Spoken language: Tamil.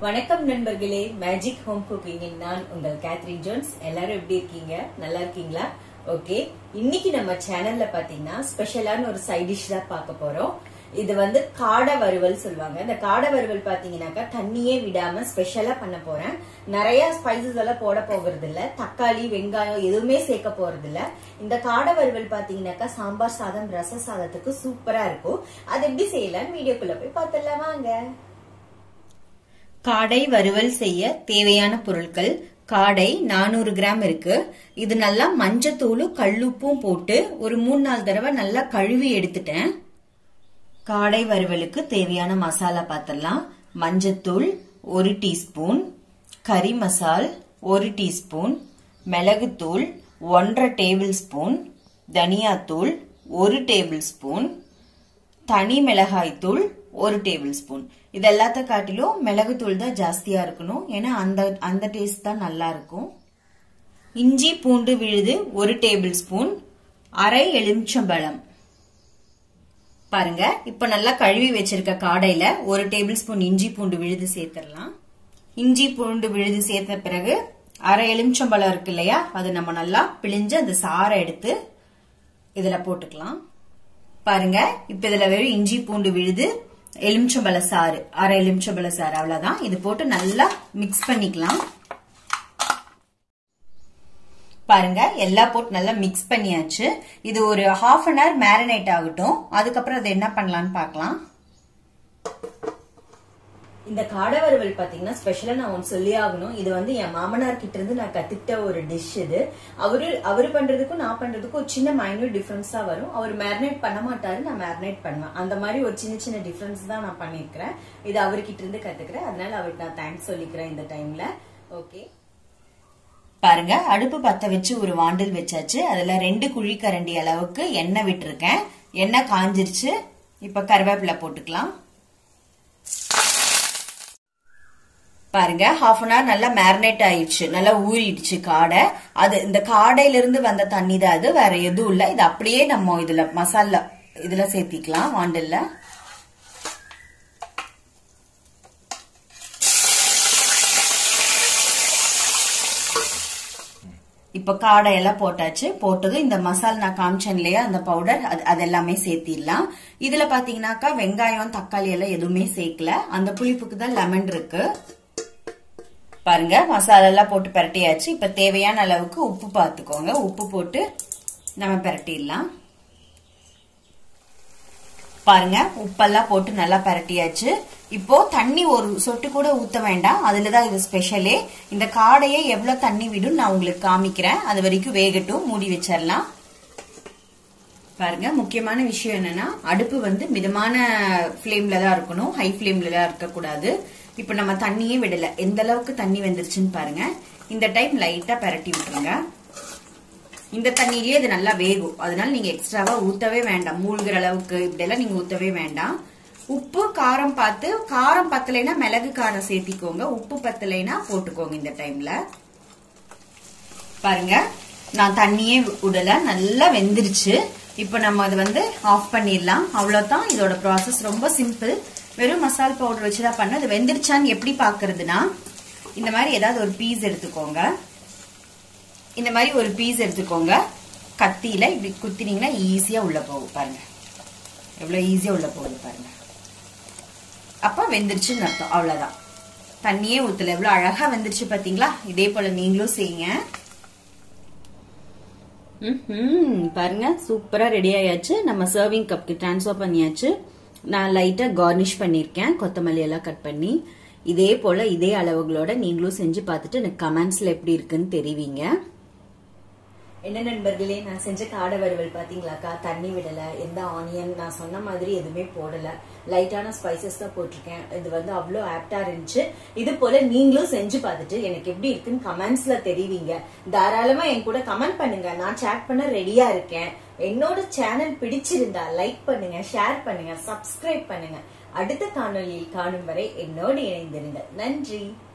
வணக்கம் நண்பர்களே மேஜிக் ஹோம் குக்கிங்கின் நான் உங்கள் கேத்ரின் ஜோன்ஸ் எல்லாரும் எப்படி இருக்கீங்க நல்லா இருக்கீங்களா ஓகே இன்னைக்கு நம்ம சேனல்ல பாத்தீங்கன்னா ஸ்பெஷலான ஒரு சைட் டிஷ் தான் பார்க்க போறோம் இது வந்து காடை வறுவல் சொல்லுவாங்க இந்த காடை வறுவல் பாத்தீங்கன்னாக்கா தண்ணியே விடாம ஸ்பெஷலா பண்ண போறேன் நிறைய ஸ்பைசஸ் எல்லாம் போட போகிறது இல்ல தக்காளி வெங்காயம் எதுவுமே சேர்க்க போறது இல்ல இந்த காடை வறுவல் பாத்தீங்கன்னாக்கா சாம்பார் சாதம் ரச சாதத்துக்கு சூப்பரா இருக்கும் அது எப்படி செய்யலாம் வீடியோக்குள்ள போய் பார்த்துடலாம் வாங்க காடை வறுவல் செய்ய தேவையான பொருட்கள் காடை நானூறு கிராம் இருக்கு இது நல்லா மஞ்சத்தூளும் கல்லுப்பும் போட்டு ஒரு மூணு நாலு தடவை நல்லா கழுவி எடுத்துட்டேன் காடை வறுவலுக்கு தேவையான மசாலா பார்த்துடலாம் மஞ்சத்தூள் ஒரு டீஸ்பூன் கறி மசால் ஒரு டீஸ்பூன் மிளகுத்தூள் ஒன்றரை டேபிள் ஸ்பூன் தனியாத்தூள் ஒரு டேபிள் ஸ்பூன் தனி மிளகாய் தூள் ஒரு டேபிள் ஸ்பூன் இது எல்லாத்த காட்டிலும் மிளகுத்தூள் தான் ஜாஸ்தியா இருக்கணும் ஏன்னா அந்த அந்த டேஸ்ட் தான் நல்லா இருக்கும் இஞ்சி பூண்டு விழுது ஒரு டேபிள் ஸ்பூன் அரை எலுமிச்சம்பழம் பாருங்க இப்ப நல்லா கழுவி வச்சிருக்க காடையில ஒரு டேபிள் ஸ்பூன் இஞ்சி பூண்டு விழுது சேர்த்துடலாம் இஞ்சி பூண்டு விழுது சேர்த்த பிறகு அரை எலுமிச்சம்பழம் இருக்கு இல்லையா அது நம்ம நல்லா பிழிஞ்சு அந்த சாரை எடுத்து இதுல போட்டுக்கலாம் பாருங்க இப்ப இதுல வெறும் இஞ்சி பூண்டு விழுது எலுமிச்சம்பழ சாறு அரை எலுமிச்சம்பழ சாறு அவ்வளவுதான் இது போட்டு நல்லா மிக்ஸ் பண்ணிக்கலாம் பாருங்க எல்லா போட்டு நல்லா மிக்ஸ் பண்ணியாச்சு இது ஒரு ஹாஃப் அன் ஹவர் மேரினேட் ஆகட்டும் அதுக்கப்புறம் அதை என்ன பண்ணலாம்னு பார்க்கலாம் இந்த காடை வறுவல் பாத்தீங்கன்னா ஸ்பெஷலா நான் ஒன்று சொல்லி ஆகணும் இது வந்து என் மாமனார் கிட்ட இருந்து நான் கத்துக்கிட்ட ஒரு டிஷ் இது அவரு அவரு பண்றதுக்கும் நான் பண்றதுக்கும் ஒரு சின்ன மைனூட் டிஃபரன்ஸா வரும் அவர் மேரினேட் பண்ண மாட்டாரு நான் மேரினேட் பண்ணுவேன் அந்த மாதிரி ஒரு சின்ன சின்ன டிஃபரன்ஸ் தான் நான் பண்ணிருக்கிறேன் இது அவர்கிட்ட இருந்து கத்துக்கிறேன் அதனால அவருக்கு நான் தேங்க்ஸ் சொல்லிக்கிறேன் இந்த டைம்ல ஓகே பாருங்க அடுப்பு பத்த வச்சு ஒரு வாண்டில் வச்சாச்சு அதுல ரெண்டு குழி கரண்டி அளவுக்கு எண்ணெய் விட்டுருக்கேன் எண்ணெய் காஞ்சிருச்சு இப்ப கருவேப்பிலை போட்டுக்கலாம் பாருங்க ஹாஃப் அன் ஹவர் நல்லா மேரினேட் ஆயிடுச்சு நல்லா ஊறிடுச்சு காடை அது இந்த காடையில இருந்து வந்த தண்ணி தான் அது வேற எதுவும் இல்ல இது அப்படியே நம்ம இதுல மசாலா இதுல சேர்த்திக்கலாம் வாண்டல்ல இப்ப காடை எல்லாம் போட்டாச்சு போட்டது இந்த மசால் நான் காமிச்சேன் இல்லையா அந்த பவுடர் அது அது எல்லாமே சேர்த்திடலாம் இதுல பாத்தீங்கன்னாக்கா வெங்காயம் தக்காளி எல்லாம் எதுவுமே சேர்க்கல அந்த புளிப்புக்கு தான் லெமன் இருக்கு பாருங்க மசாலா எல்லாம் போட்டு பரட்டியாச்சு இப்ப தேவையான அளவுக்கு உப்பு பார்த்துக்கோங்க உப்பு போட்டு நம்ம பரட்டிடலாம் பாருங்க உப்பெல்லாம் போட்டு நல்லா பரட்டியாச்சு இப்போ தண்ணி ஒரு சொட்டு கூட ஊத்த வேண்டாம் அதுலதான் இது ஸ்பெஷலே இந்த காடையை எவ்வளவு தண்ணி விடும் நான் உங்களுக்கு காமிக்கிறேன் அது வரைக்கும் வேகட்டும் மூடி வச்சிடலாம் பாருங்க முக்கியமான விஷயம் என்னன்னா அடுப்பு வந்து மிதமான ஃபிளேம்ல தான் இருக்கணும் ஹை ஃபிளேம்ல தான் இருக்கக்கூடாது இப்ப நம்ம தண்ணியே விடல எந்த அளவுக்கு தண்ணி வந்துருச்சுன்னு பாருங்க இந்த டைம் லைட்டா பரட்டி விட்டுருங்க இந்த தண்ணியிலேயே இது நல்லா வேகும் அதனால நீங்க எக்ஸ்ட்ராவா ஊத்தவே வேண்டாம் மூழ்கிற அளவுக்கு இப்படியெல்லாம் நீங்க ஊத்தவே வேண்டாம் உப்பு காரம் பார்த்து காரம் பத்தலைன்னா மிளகு காரம் சேர்த்திக்கோங்க உப்பு பத்தலைன்னா போட்டுக்கோங்க இந்த டைம்ல பாருங்க நான் தண்ணியே விடல நல்லா வெந்துருச்சு இப்போ நம்ம அதை வந்து ஆஃப் பண்ணிடலாம் அவ்வளோதான் இதோட ப்ராசஸ் ரொம்ப சிம்பிள் வெறும் மசால் பவுடர் வச்சுதான் பண்ண அது வெந்துருச்சான்னு எப்படி பாக்குறதுனா இந்த மாதிரி ஏதாவது ஒரு பீஸ் எடுத்துக்கோங்க இந்த மாதிரி ஒரு பீஸ் எடுத்துக்கோங்க கத்தியில இப்படி குத்தினீங்கன்னா ஈஸியா உள்ள போகும் பாருங்க எவ்வளவு ஈஸியா உள்ள போகுது பாருங்க அப்ப வெந்துருச்சுன்னு அர்த்தம் அவ்வளவுதான் தண்ணியே ஊத்தல எவ்வளவு அழகா வெந்துருச்சு பாத்தீங்களா இதே போல நீங்களும் செய்யுங்க பாருங்க சூப்பரா ரெடி ஆயாச்சு நம்ம சர்விங் கப்க்கு டிரான்ஸ்ஃபர் பண்ணியாச்சு நான் லைட்டா கார்னிஷ் பண்ணிருக்கேன் கொத்தமல்லி எல்லாம் கட் பண்ணி இதே போல இதே அளவுகளோட நீங்களும் செஞ்சு பார்த்துட்டு எனக்கு கமெண்ட்ஸ்ல எப்படி இருக்குன்னு தெரிவிங்க என்ன நண்பர்களே நான் செஞ்ச காடை வறுவல் பாத்தீங்களாக்கா தண்ணி விடல எந்த ஆனியன் நான் சொன்ன மாதிரி எதுவுமே போடல லைட்டான ஸ்பைசஸ் தான் போட்டிருக்கேன் இது வந்து அவ்வளோ ஆப்டா இருந்துச்சு இது போல நீங்களும் செஞ்சு பார்த்துட்டு எனக்கு எப்படி இருக்குன்னு கமெண்ட்ஸ்ல தெரிவிங்க தாராளமா என் கூட கமெண்ட் பண்ணுங்க நான் சேட் பண்ண ரெடியா இருக்கேன் என்னோட சேனல் பிடிச்சிருந்தா லைக் பண்ணுங்க ஷேர் பண்ணுங்க சப்ஸ்கிரைப் பண்ணுங்க அடுத்த காணொலியில் காணும் வரை என்னோடு இணைந்திருங்க நன்றி